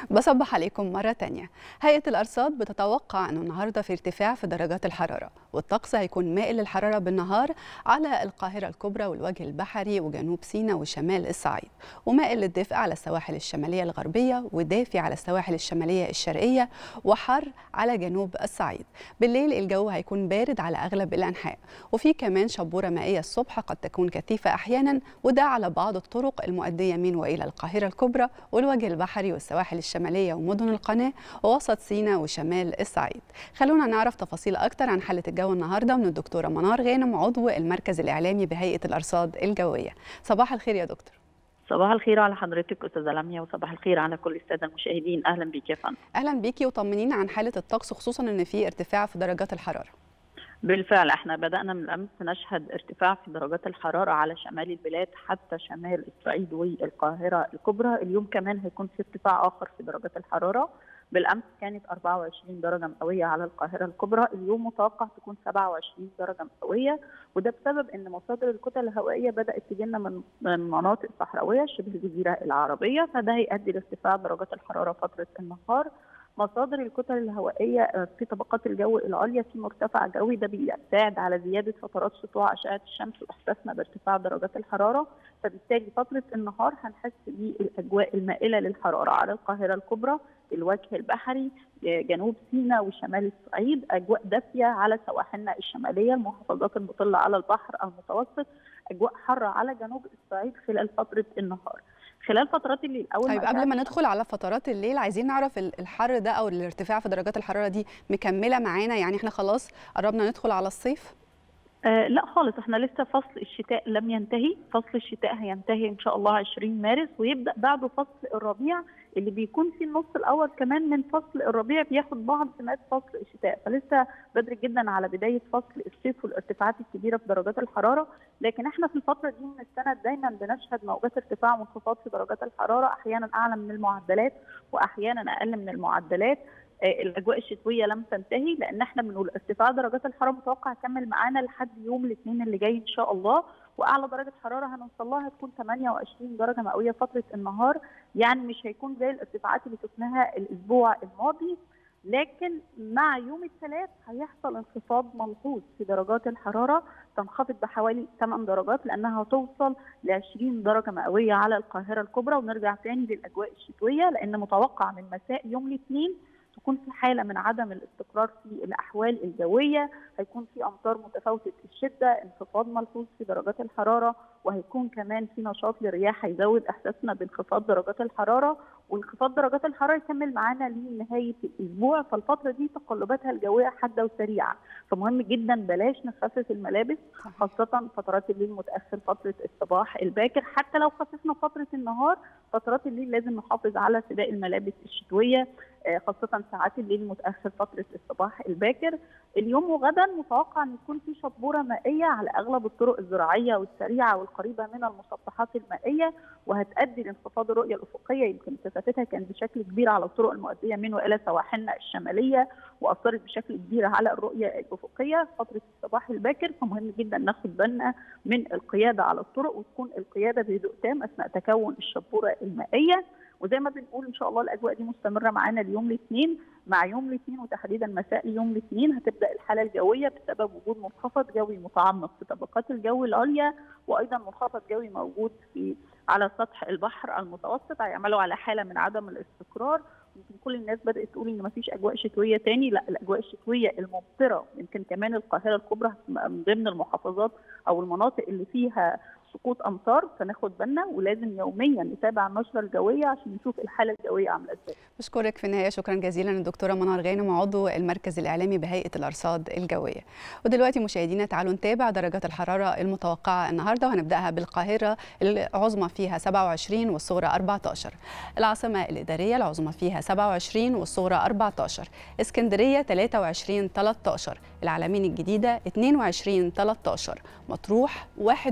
بصبح عليكم مرة تانية هيئة الأرصاد بتتوقع أنه النهاردة في ارتفاع في درجات الحرارة والطقس هيكون مائل للحرارة بالنهار على القاهرة الكبرى والوجه البحري وجنوب سيناء وشمال الصعيد ومائل للدفء على السواحل الشمالية الغربية ودافي على السواحل الشمالية الشرقية وحر على جنوب الصعيد بالليل الجو هيكون بارد على أغلب الأنحاء وفي كمان شبورة مائية الصبح قد تكون كثيفة أحيانا وده على بعض الطرق المؤدية من وإلى القاهرة الكبرى والوجه البحري والسواحل الشمالية ومدن القناة ووسط سيناء وشمال الصعيد خلونا نعرف تفاصيل أكتر عن حالة الجو النهاردة من الدكتورة منار غانم عضو المركز الإعلامي بهيئة الأرصاد الجوية صباح الخير يا دكتور صباح الخير على حضرتك استاذه لميا وصباح الخير على كل الساده المشاهدين اهلا بيك يا فندم اهلا بيكي وطمنينا عن حاله الطقس خصوصا ان في ارتفاع في درجات الحراره بالفعل احنا بدانا من الامس نشهد ارتفاع في درجات الحراره على شمال البلاد حتى شمال الصعيد والقاهره الكبرى اليوم كمان هيكون في ارتفاع اخر في درجات الحراره بالامس كانت 24 درجه مئويه على القاهره الكبرى اليوم متوقع تكون 27 درجه مئويه وده بسبب ان مصادر الكتل الهوائيه بدات تجينا من من مناطق صحراويه شبه الجزيره العربيه فده هيؤدي لارتفاع درجات الحراره فتره النهار مصادر الكتل الهوائيه في طبقات الجو العليا في مرتفع جوي ده بيساعد على زياده فترات سطوع اشعه الشمس واحساسنا بارتفاع درجات الحراره فبالتالي فتره النهار هنحس بالاجواء المائله للحراره على القاهره الكبرى الوجه البحري جنوب سيناء وشمال الصعيد اجواء دافيه على سواحلنا الشماليه المحافظات المطله على البحر المتوسط اجواء حاره على جنوب الصعيد خلال فتره النهار خلال فترات الليل اول طيب قبل ما ندخل على فترات الليل عايزين نعرف الحر ده او الارتفاع في درجات الحراره دي مكمله معانا يعني احنا خلاص قربنا ندخل على الصيف آه لا خالص احنا لسه فصل الشتاء لم ينتهي فصل الشتاء هينتهي ان شاء الله 20 مارس ويبدا بعده فصل الربيع اللي بيكون في النص الاول كمان من فصل الربيع بياخد بعض سمات فصل الشتاء فلسه بدري جدا على بدايه فصل الصيف والارتفاعات الكبيره في درجات الحراره لكن احنا في الفتره دي من السنه دايما بنشهد موجات ارتفاع وانخفاض في درجات الحراره احيانا اعلى من المعدلات واحيانا اقل من المعدلات الاجواء الشتويه لم تنتهي لان احنا بنقول ارتفاع درجات الحراره متوقع يكمل معانا لحد يوم الاثنين اللي جاي ان شاء الله واعلى درجه حراره هنوصل لها هتكون 28 درجه مئويه فتره النهار يعني مش هيكون زي الارتفاعات اللي شفناها الاسبوع الماضي لكن مع يوم الثلاث هيحصل انخفاض ملحوظ في درجات الحراره تنخفض بحوالي 8 درجات لانها هتوصل ل 20 درجه مئويه على القاهره الكبرى ونرجع تاني للاجواء الشتويه لان متوقع من مساء يوم الاثنين تكون في حاله من عدم الاستقرار في الاحوال الجويه، هيكون في امطار متفاوته الشده، انخفاض ملحوظ في درجات الحراره، وهيكون كمان في نشاط للرياح هيزود احساسنا بانخفاض درجات الحراره، وانخفاض درجات الحراره يكمل معانا لنهايه الاسبوع، فالفتره دي تقلباتها الجويه حاده وسريعه، فمهم جدا بلاش نخفف الملابس خاصه فترات الليل متاخر فتره الصباح الباكر، حتى لو خففنا فتره النهار، فترات الليل لازم نحافظ على سباق الملابس الشتويه، خاصة ساعات الليل المتأخر فترة الصباح الباكر اليوم وغدا متوقع أن يكون في شبورة مائية على أغلب الطرق الزراعية والسريعة والقريبة من المسطحات المائية وهتؤدي لانخفاض الرؤية الأفقية يمكن كثافتها كانت بشكل كبير على الطرق المؤدية من وإلى سواحلنا الشمالية وأثرت بشكل كبير على الرؤية الأفقية فترة الصباح الباكر فمهم جدا ناخد بالنا من القيادة على الطرق وتكون القيادة بهدوء تام أثناء تكون الشبورة المائية وزي ما بنقول ان شاء الله الاجواء دي مستمره معانا اليوم الاثنين مع يوم الاثنين وتحديدا مساء يوم الاثنين هتبدا الحاله الجويه بسبب وجود منخفض جوي متعمق في طبقات الجو العليا وايضا منخفض جوي موجود في على سطح البحر المتوسط هيعملوا على حاله من عدم الاستقرار يمكن كل الناس بدات تقول ان مفيش اجواء شتويه تاني لا الاجواء الشتويه الممطره يمكن كمان القاهره الكبرى من ضمن المحافظات او المناطق اللي فيها سقوط امطار فناخد بالنا ولازم يوميا نتابع النشره الجويه عشان نشوف الحاله الجويه عامله ازاي. بشكرك في النهايه شكرا جزيلا الدكتوره منار غانم عضو المركز الاعلامي بهيئه الارصاد الجويه. ودلوقتي مشاهدينا تعالوا نتابع درجات الحراره المتوقعه النهارده وهنبداها بالقاهره العظمى فيها 27 والصغرى 14. العاصمه الاداريه العظمى فيها 27 والصغرى 14. اسكندريه 23 13. العلمين الجديده 22 13. مطروح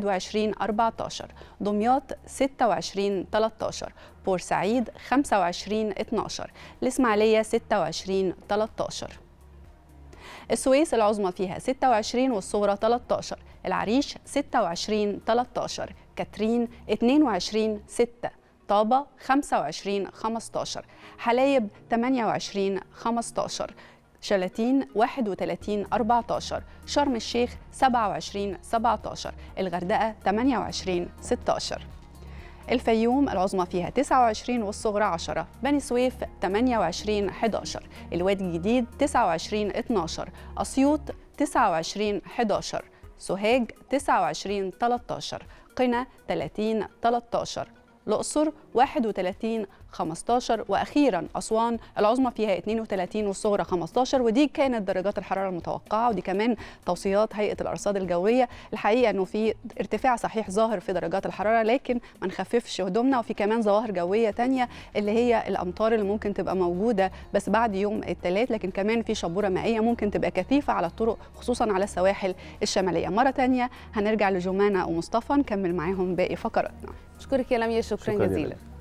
21 14 دمياط 26 13 بورسعيد 25 12 الإسماعيلية 26 13 السويس العظمى فيها 26 والصغرى 13 العريش 26 13 كاترين 22 6 طابة 25 15 حلايب 28 15 شلاتين 31 14 شرم الشيخ 27 17 الغردقة 28 16 الفيوم العظمى فيها 29 والصغرى 10 بني سويف 28 11 الوادي الجديد 29 12 أسيوط 29 11 سوهاج 29 13 قنا 30 13 الأقصر 31 15 وأخيرا أسوان العظمى فيها 32 والصغرى 15 ودي كانت درجات الحرارة المتوقعة ودي كمان توصيات هيئة الأرصاد الجوية الحقيقة أنه في ارتفاع صحيح ظاهر في درجات الحرارة لكن ما نخففش هدومنا وفي كمان ظواهر جوية تانية اللي هي الأمطار اللي ممكن تبقى موجودة بس بعد يوم الثلاث لكن كمان في شبورة مائية ممكن تبقى كثيفة على الطرق خصوصا على السواحل الشمالية مرة تانية هنرجع لجمانة ومصطفى نكمل معاهم باقي فقراتنا اشكرك يا لميا شكرا, شكراً يا جزيلا لميا.